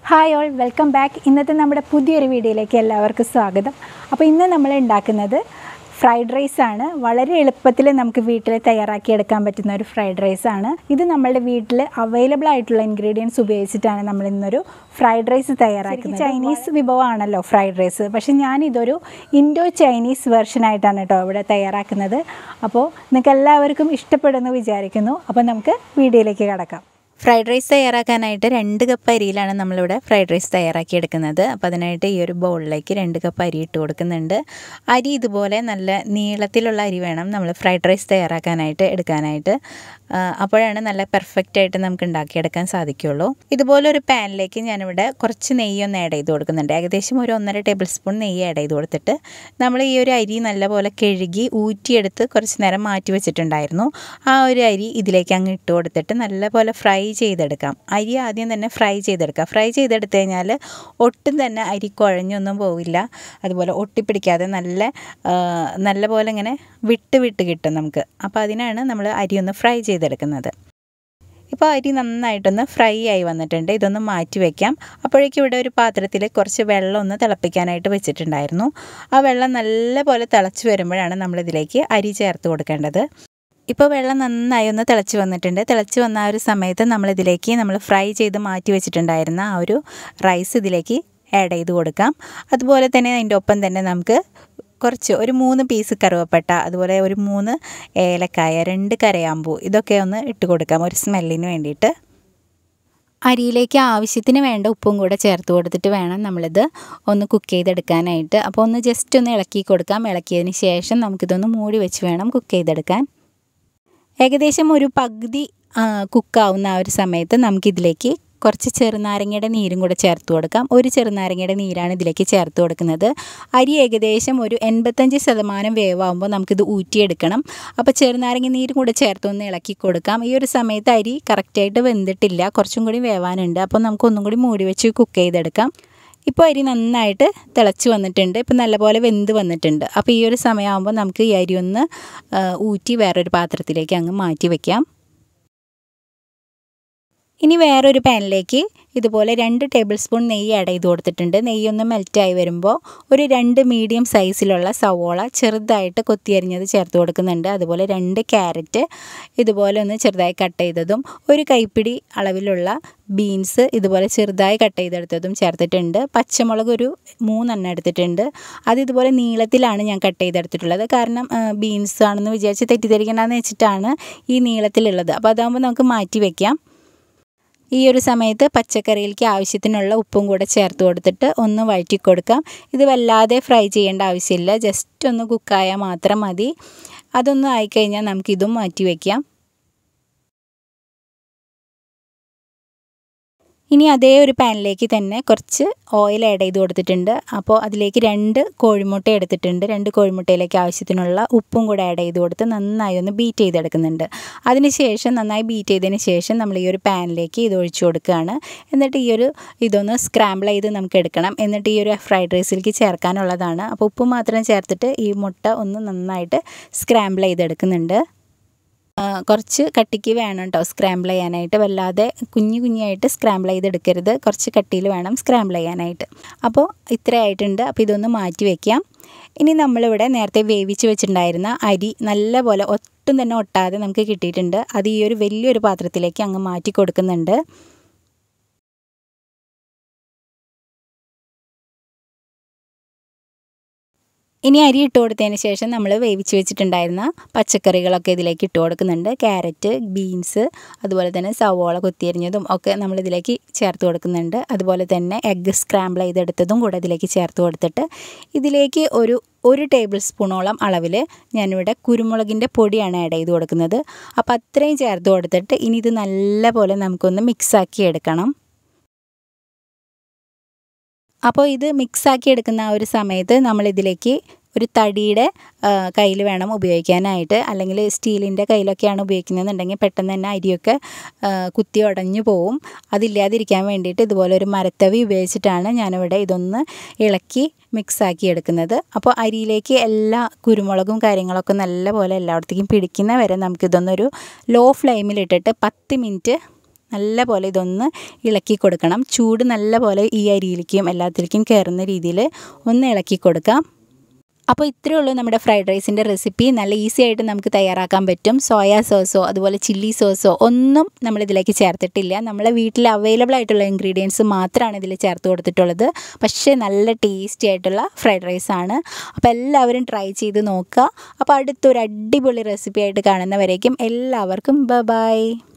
hi all welcome back ഇന്നത്തെ നമ്മുടെ പുതിയൊരു വീഡിയോയിലേക്ക് എല്ലാവർക്കും സ്വാഗതം അപ്പോൾ ഇന്ന് നമ്മൾ ഉണ്ടാക്കുന്നത് ഫ്രൈഡ് റൈസ് ആണ് വളരെ എളുപ്പത്തിൽ നമുക്ക് വീട്ടിൽ തയ്യാറാക്കി എടുക്കാൻ പറ്റുന്ന ഒരു ഫ്രൈഡ് റൈസ് ആണ് ഇത് നമ്മളുടെ വീട്ടിൽ അവൈലബിൾ ആയിട്ടുള്ള ഇൻഗ്രീഡിയൻസ് ഉപയോഗിച്ചിട്ടാണ് നമ്മൾ ഇന്നൊരു ഫ്രൈഡ് റൈസ് തയ്യാറാക്കുന്നത് ചൈനീസ് വിഭവമാണല്ലോ ഫ്രൈഡ് റൈസ് പക്ഷേ ഞാനിതൊരു ഇൻഡോ ചൈനീസ് വെർഷൻ ആയിട്ടാണ് കേട്ടോ ഇവിടെ തയ്യാറാക്കുന്നത് അപ്പോൾ നിങ്ങൾക്ക് എല്ലാവർക്കും ഇഷ്ടപ്പെടുമെന്ന് വിചാരിക്കുന്നു അപ്പോൾ നമുക്ക് വീഡിയോയിലേക്ക് കടക്കാം ഫ്രൈഡ് റൈസ് തയ്യാറാക്കാനായിട്ട് രണ്ട് കപ്പ് അരിയിലാണ് നമ്മളിവിടെ ഫ്രൈഡ് റൈസ് തയ്യാറാക്കി എടുക്കുന്നത് അപ്പോൾ അതിനായിട്ട് ഈ ഒരു ബൗളിലേക്ക് രണ്ട് കപ്പ് അരി ഇട്ട് കൊടുക്കുന്നുണ്ട് അരി ഇതുപോലെ നല്ല നീളത്തിലുള്ള അരി വേണം നമ്മൾ ഫ്രൈഡ് റൈസ് തയ്യാറാക്കാനായിട്ട് എടുക്കാനായിട്ട് ആ, അപ്പോഴാണ് നല്ല പെർഫെക്റ്റ് ആയിട്ട് നമുക്ക് ഉണ്ടാക്കിയെടുക്കാൻ സാധിക്കുള്ളൂ ഇതുപോലെ ഒരു പാനിലേക്ക് ഞാനിവിടെ കുറച്ച് നെയ്യൊന്ന് ആഡ് ചെയ്ത് കൊടുക്കുന്നുണ്ട് ഏകദേശം ഒരു ഒന്നര ടേബിൾ സ്പൂൺ നെയ്യ് ആഡ് ചെയ്ത് കൊടുത്തിട്ട് നമ്മൾ ഈ ഒരു അരി നല്ലപോലെ കഴുകി ഊറ്റിയെടുത്ത് കുറച്ച് നേരം മാറ്റി വെച്ചിട്ടുണ്ടായിരുന്നു ആ ഒരു അരി ഇതിലേക്ക് അങ്ങ് ഇട്ട് കൊടുത്തിട്ട് നല്ലപോലെ ഫ്രൈ ചെയ്തെടുക്കാം അരി ആദ്യം തന്നെ ഫ്രൈ ചെയ്തെടുക്കാം ഫ്രൈ ചെയ്തെടുത്ത് കഴിഞ്ഞാൽ ഒട്ടും തന്നെ അരി കുഴഞ്ഞൊന്നും പോവില്ല അതുപോലെ ഒട്ടിപ്പിടിക്കാതെ നല്ല ആ, നല്ലപോലെ ഇങ്ങനെ വിട്ട് വിട്ട് കിട്ടും നമുക്ക് അപ്പോൾ അതിനാണ് നമ്മൾ അരി ഒന്ന് ഫ്രൈ ചെയ്തെടുക്കുന്നത് ഇപ്പോൾ അരി നന്നായിട്ടൊന്ന് ഫ്രൈ ആയി വന്നിട്ടുണ്ട് ഇതൊന്ന് മാറ്റി വയ്ക്കാം അപ്പോഴേക്കും ഇവിടെ ഒരു പാത്രത്തിൽ കുറച്ച് വെള്ളം ഒന്ന് തിളപ്പിക്കാനായിട്ട് വെച്ചിട്ടുണ്ടായിരുന്നു ആ വെള്ളം നല്ലപോലെ തിളച്ച് വരുമ്പോഴാണ് നമ്മളിതിലേക്ക് അരി ചേർത്ത് കൊടുക്കേണ്ടത് ഇപ്പോൾ വെള്ളം നന്നായി ഒന്ന് തിളച്ച് വന്നിട്ടുണ്ട് തിളച്ച് വന്ന ആ ഒരു സമയത്ത് നമ്മളിതിലേക്ക് നമ്മൾ ഫ്രൈ ചെയ്ത് മാറ്റി വെച്ചിട്ടുണ്ടായിരുന്ന ആ ഒരു റൈസ് ഇതിലേക്ക് ആഡ് ചെയ്ത് കൊടുക്കാം അതുപോലെ തന്നെ അതിൻ്റെ ഒപ്പം തന്നെ നമുക്ക് കുറച്ച് ഒരു മൂന്ന് പീസ് കറുവപ്പട്ട അതുപോലെ ഒരു മൂന്ന് ഏലക്കായ രണ്ട് കരയാമ്പൂ ഇതൊക്കെ ഒന്ന് ഇട്ട് കൊടുക്കാം ഒരു സ്മെല്ലിന് വേണ്ടിയിട്ട് അരിയിലേക്ക് ആവശ്യത്തിന് വേണ്ട ഉപ്പും കൂടെ ചേർത്ത് കൊടുത്തിട്ട് വേണം നമ്മളിത് ഒന്ന് കുക്ക് ചെയ്തെടുക്കാനായിട്ട് അപ്പോൾ ഒന്ന് ജസ്റ്റ് ഒന്ന് ഇളക്കി കൊടുക്കാം ഇളക്കിയതിന് ശേഷം നമുക്കിതൊന്ന് മൂടി വെച്ച് വേണം കുക്ക് ചെയ്തെടുക്കാൻ ഏകദേശം ഒരു പകുതി കുക്കാവുന്ന ആ ഒരു സമയത്ത് നമുക്കിതിലേക്ക് കുറച്ച് ചെറുനാരങ്ങയുടെ നീരും കൂടെ ചേർത്ത് കൊടുക്കാം ഒരു ചെറുനാരങ്ങയുടെ നീരാണ് ഇതിലേക്ക് ചേർത്ത് കൊടുക്കുന്നത് അരി ഏകദേശം ഒരു എൺപത്തഞ്ച് ശതമാനം വേവാകുമ്പോൾ നമുക്കിത് ഊറ്റിയെടുക്കണം അപ്പോൾ ചെറുനാരങ്ങ നീരും കൂടെ ചേർത്ത് ഒന്ന് ഇളക്കി കൊടുക്കാം ഈ ഒരു സമയത്ത് അരി കറക്റ്റായിട്ട് വെന്തിട്ടില്ല കുറച്ചും കൂടി വേവാനുണ്ട് അപ്പോൾ നമുക്ക് ഒന്നും കൂടി മൂടി വെച്ച് കുക്ക് ചെയ്തെടുക്കാം ഇപ്പോൾ അരി നന്നായിട്ട് തിളച്ച് വന്നിട്ടുണ്ട് ഇപ്പം നല്ലപോലെ വെന്ത് വന്നിട്ടുണ്ട് അപ്പോൾ ഈ ഒരു സമയമാകുമ്പോൾ നമുക്ക് ഈ അരി ഒന്ന് ആ, ഊറ്റി വേറൊരു പാത്രത്തിലേക്ക് അങ്ങ് മാറ്റി വയ്ക്കാം ഇനി വേറൊരു പാനിലേക്ക് ഇതുപോലെ രണ്ട് ടേബിൾ സ്പൂൺ നെയ്യ് ആഡ് ചെയ്ത് കൊടുത്തിട്ടുണ്ട് നെയ്യൊന്ന് മെൽറ്റായി വരുമ്പോൾ ഒരു രണ്ട് മീഡിയം സൈസിലുള്ള സവോള ചെറുതായിട്ട് കൊത്തിയരിഞ്ഞത് ചേർത്ത് കൊടുക്കുന്നുണ്ട് അതുപോലെ രണ്ട് ക്യാരറ്റ് ഇതുപോലെ ഒന്ന് ചെറുതായി കട്ട് ചെയ്തതും ഒരു കൈപ്പിടി അളവിലുള്ള ബീൻസ് ഇതുപോലെ ചെറുതായി കട്ട് ചെയ്തെടുത്തതും ചേർത്തിട്ടുണ്ട് പച്ചമുളക് ഒരു മൂന്നെണ്ണം എടുത്തിട്ടുണ്ട് അത് ഇതുപോലെ നീളത്തിലാണ് ഞാൻ കട്ട് ചെയ്തെടുത്തിട്ടുള്ളത് കാരണം ബീൻസ് ആണെന്ന് വിചാരിച്ച് തെറ്റിദ്ധരിക്കണ്ടെന്ന് വെച്ചിട്ടാണ് ഈ നീളത്തിലുള്ളത് അപ്പോൾ അതാകുമ്പോൾ നമുക്ക് മാറ്റി വയ്ക്കാം ഈ ഒരു സമയത്ത് പച്ചക്കറിയിലേക്ക് ആവശ്യത്തിനുള്ള ഉപ്പും കൂടെ ചേർത്ത് കൊടുത്തിട്ട് ഒന്ന് വഴറ്റി കൊടുക്കാം ഇത് വല്ലാതെ ഫ്രൈ ചെയ്യേണ്ട ആവശ്യമില്ല ജസ്റ്റ് ഒന്ന് കുക്കായാൽ മാത്രം മതി അതൊന്നും ആയിക്കഴിഞ്ഞാൽ നമുക്കിതും മാറ്റി വയ്ക്കാം ഇനി അതേ ഒരു പാനിലേക്ക് തന്നെ കുറച്ച് ഓയിൽ ആഡ് ചെയ്ത് കൊടുത്തിട്ടുണ്ട് അപ്പോൾ അതിലേക്ക് രണ്ട് കോഴിമുട്ട എടുത്തിട്ടുണ്ട് രണ്ട് കോഴിമുട്ടയിലേക്ക് ആവശ്യത്തിനുള്ള ഉപ്പും കൂടെ ആഡ് ചെയ്ത് കൊടുത്ത് നന്നായി ഒന്ന് ബീറ്റ് ചെയ്തെടുക്കുന്നുണ്ട് അതിനുശേഷം നന്നായി ബീറ്റ് ചെയ്തതിന് ശേഷം നമ്മൾ ഈ ഒരു പാനിലേക്ക് ഇത് ഒഴിച്ചു കൊടുക്കുകയാണ് എന്നിട്ട് ഈ ഒരു ഇതൊന്ന് സ്ക്രാമ്പിൾ ചെയ്ത് നമുക്ക് എടുക്കണം എന്നിട്ട് ഈ ഒരു ഫ്രൈഡ് റൈസിലേക്ക് ചേർക്കാനുള്ളതാണ് അപ്പോൾ ഉപ്പ് മാത്രം ചേർത്തിട്ട് ഈ മുട്ട ഒന്ന് നന്നായിട്ട് സ്ക്രാമ്പിൾ ചെയ്തെടുക്കുന്നുണ്ട് ആ, കുറച്ച് കട്ടിക്ക് വേണം കേട്ടോ സ്ക്രാമ്പിൾ ചെയ്യാനായിട്ട് വല്ലാതെ കുഞ്ഞു കുഞ്ഞായിട്ട് സ്ക്രാമ്പിൾ ചെയ്തെടുക്കരുത് കുറച്ച് കട്ടിയിൽ വേണം സ്ക്രാമ്പിൾ ചെയ്യാനായിട്ട് അപ്പോൾ ഇത്ര ആയിട്ടുണ്ട് അപ്പോൾ ഇതൊന്ന് മാറ്റി വയ്ക്കാം ഇനി നമ്മളിവിടെ നേരത്തെ വേവിച്ച് വെച്ചിട്ടുണ്ടായിരുന്ന അരി നല്ലപോലെ ഒട്ടും തന്നെ ഒട്ടാതെ നമുക്ക് കിട്ടിയിട്ടുണ്ട് അത് ഈ ഒരു വലിയൊരു പാത്രത്തിലേക്ക് അങ്ങ് മാറ്റി കൊടുക്കുന്നുണ്ട് ഇനി അരി ഇട്ട് കൊടുത്തതിന് ശേഷം നമ്മൾ വേവിച്ച് വെച്ചിട്ടുണ്ടായിരുന്ന പച്ചക്കറികളൊക്കെ ഇതിലേക്ക് ഇട്ട് കൊടുക്കുന്നുണ്ട് ക്യാരറ്റ് ബീൻസ് അതുപോലെ തന്നെ സവോള കൊത്തിയരിഞ്ഞതും ഒക്കെ നമ്മൾ ഇതിലേക്ക് ചേർത്ത് കൊടുക്കുന്നുണ്ട് അതുപോലെ തന്നെ എഗ്ഗ് സ്ക്രാമ്പിൾ ചെയ്തെടുത്തതും കൂടെ ഇതിലേക്ക് ചേർത്ത് കൊടുത്തിട്ട് ഇതിലേക്ക് ഒരു ഒരു ടേബിൾ സ്പൂണോളം അളവിൽ ഞാനിവിടെ കുരുമുളകിൻ്റെ പൊടിയാണ് ആഡ് ചെയ്ത് കൊടുക്കുന്നത് അപ്പോൾ അത്രയും ചേർത്ത് കൊടുത്തിട്ട് ഇനി ഇത് നല്ലപോലെ നമുക്കൊന്ന് മിക്സാക്കി എടുക്കണം അപ്പോൾ ഇത് മിക്സാക്കി എടുക്കുന്ന ആ ഒരു സമയത്ത് നമ്മളിതിലേക്ക് ഒരു തടിയുടെ കയ്യിൽ വേണം ഉപയോഗിക്കാനായിട്ട് അല്ലെങ്കിൽ സ്റ്റീലിൻ്റെ കയ്യിലൊക്കെയാണ് ഉപയോഗിക്കുന്നതെന്നുണ്ടെങ്കിൽ പെട്ടെന്ന് തന്നെ അരിയൊക്കെ ആ, കുത്തി ഉടഞ്ഞു പോവും അതില്ലാതിരിക്കാൻ വേണ്ടിയിട്ട് ഇതുപോലെ ഒരു മരത്തവി ഉപയോഗിച്ചിട്ടാണ് ഞാനിവിടെ ഇതൊന്ന് ഇളക്കി മിക്സാക്കി എടുക്കുന്നത് അപ്പോൾ അരിയിലേക്ക് എല്ലാ കുരുമുളകും കാര്യങ്ങളൊക്കെ നല്ലപോലെ എല്ലായിടത്തേക്കും പിടിക്കുന്ന വരെ നമുക്കിതൊന്നൊരു ലോ ഫ്ലെയിമിലിട്ടിട്ട് പത്ത് മിനിറ്റ് നല്ല പോലെ ഇതൊന്ന് ഇളക്കി കൊടുക്കണം ചൂട് നല്ല പോലെ ഈ അരിയിലേക്കും എല്ലാത്തിലേക്കും കയറുന്ന രീതിയിൽ ഒന്ന് ഇളക്കി കൊടുക്കാം അപ്പോൾ ഇത്രയേ ഉള്ളൂ നമ്മുടെ ഫ്രൈഡ് റൈസിൻ്റെ റെസിപ്പി നല്ല ഈസി ആയിട്ട് നമുക്ക് തയ്യാറാക്കാൻ പറ്റും സോയാ സോസോ അതുപോലെ ചില്ലി സോസോ ഒന്നും നമ്മളിതിലേക്ക് ചേർത്തിട്ടില്ല നമ്മളെ വീട്ടിൽ അവൈലബിൾ ആയിട്ടുള്ള ഇൻഗ്രീഡിയൻസ് മാത്രമാണ് ഇതിൽ ചേർത്ത് കൊടുത്തിട്ടുള്ളത് പക്ഷേ നല്ല ടേസ്റ്റി ആയിട്ടുള്ള ഫ്രൈഡ് റൈസ് ആണ് അപ്പോൾ എല്ലാവരും ട്രൈ ചെയ്ത് നോക്കുക അപ്പോൾ അടുത്തൊരു അടിപൊളി റെസിപ്പി ആയിട്ട് കാണുന്നവരേക്കും എല്ലാവർക്കും ബ ബൈ